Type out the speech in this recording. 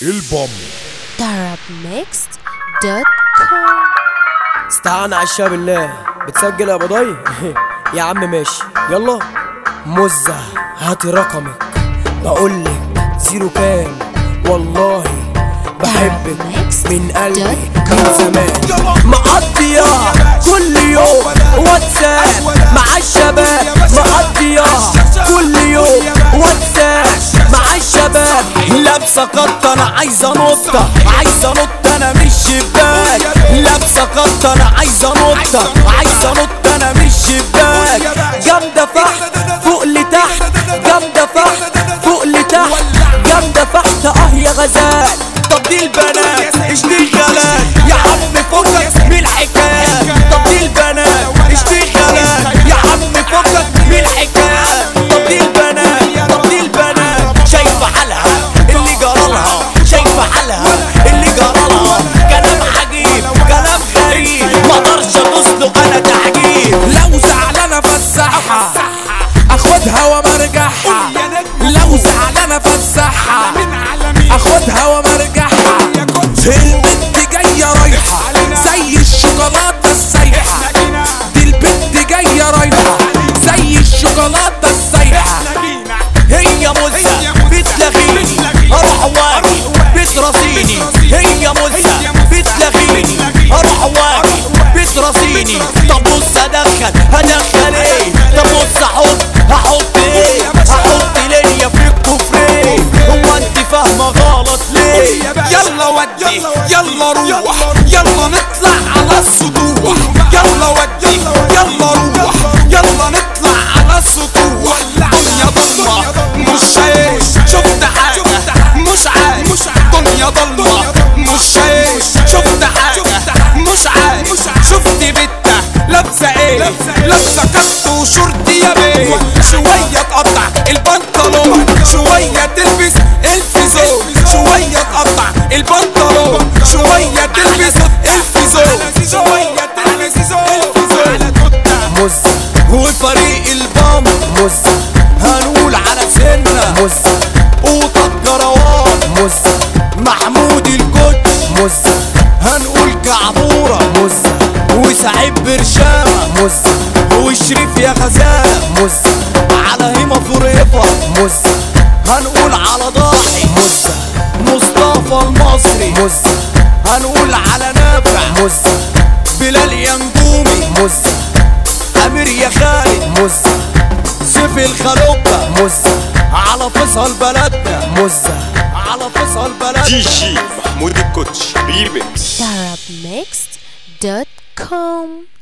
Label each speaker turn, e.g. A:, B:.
A: البوم
B: darabmixed.com
C: استعان على الشاب بالله بتسجل يا بضاي يا عم ماشي يلا مزة هاتي رقمك بقولك زيرو كام والله بحبك من قلبي من زمان مقضية كل يوم واتساب مع الشباب مقضية كل يوم واتساب مع الشباب لابسة قطة انا عايزة نطة عايزة نط انا مش شباك لابسة قطة انا عايزة نطة عايزة نط انا مش شباك جامدة فحت فوق لتحت جامدة فحت فوق لتحت جامدة فحت اه يا غزال طب دي البنات اشتغالات يا عم فكك من الحكايات طب دي البنات اشتغالات يا عم فكك من الحكايات طب دي البنات طب دي البنات شايفة حالها اللي جرالها شايفة حالها اللي جرالها كلام عجيب كلام غريب ما اقدرش ابص له انا تعجيب
D: لو زعلانة فسحها اخدها ومرجعها لو زعلانة فسحها اخدها ومرجعها البنت جاية رايحة زي الشوكولاتة السايحة دي البنت جاية رايحة زي الشوكولاتة السايحة
C: هي مزة بتلغيني اروح واجي بترصيني هي مزة بتلغيني اروح واجي بترصيني طب بص ادخل هدخل ايه طب بص احط هحط ايه هحط ليا في الكفرين هو انت فاهمه غلط ليه
D: يلا ودي يلا روح يلا نطلع على السطوح يلا ودي يلا روح يلا نطلع على السطوح دنيا ضلمة مش شايف شفت حاجة مش عارف دنيا ضلمة مش شايف شفت حاجة مش عارف شفت بنتة لابسة ايه لابسة كت وشورت يا بيه شوية تقطع البنطلون شوية تلبس الفيزون شوية تقطع البنطلون شوية تلبس الفيزون شوية تلبس الفيزون
C: مزة وفريق البام مزة هنقول على سنة مزة قوطة الكروان مزة محمود الكوتش مزة هنقول كعبورة مزة وسعيد برشامة مزة وشريف يا غزالة مزة على هيما فريفة مزة هنقول على ضاحي مزة مصطفى المصري مزة هنقول على نافع مزة بلال ينجومي مزة امير يا خالد مزة سيف الخلوقة مزة على فيصل بلدنا مزة على فيصل بلدنا
A: دي جي محمود الكوتش ريميكس
B: darabmixed.com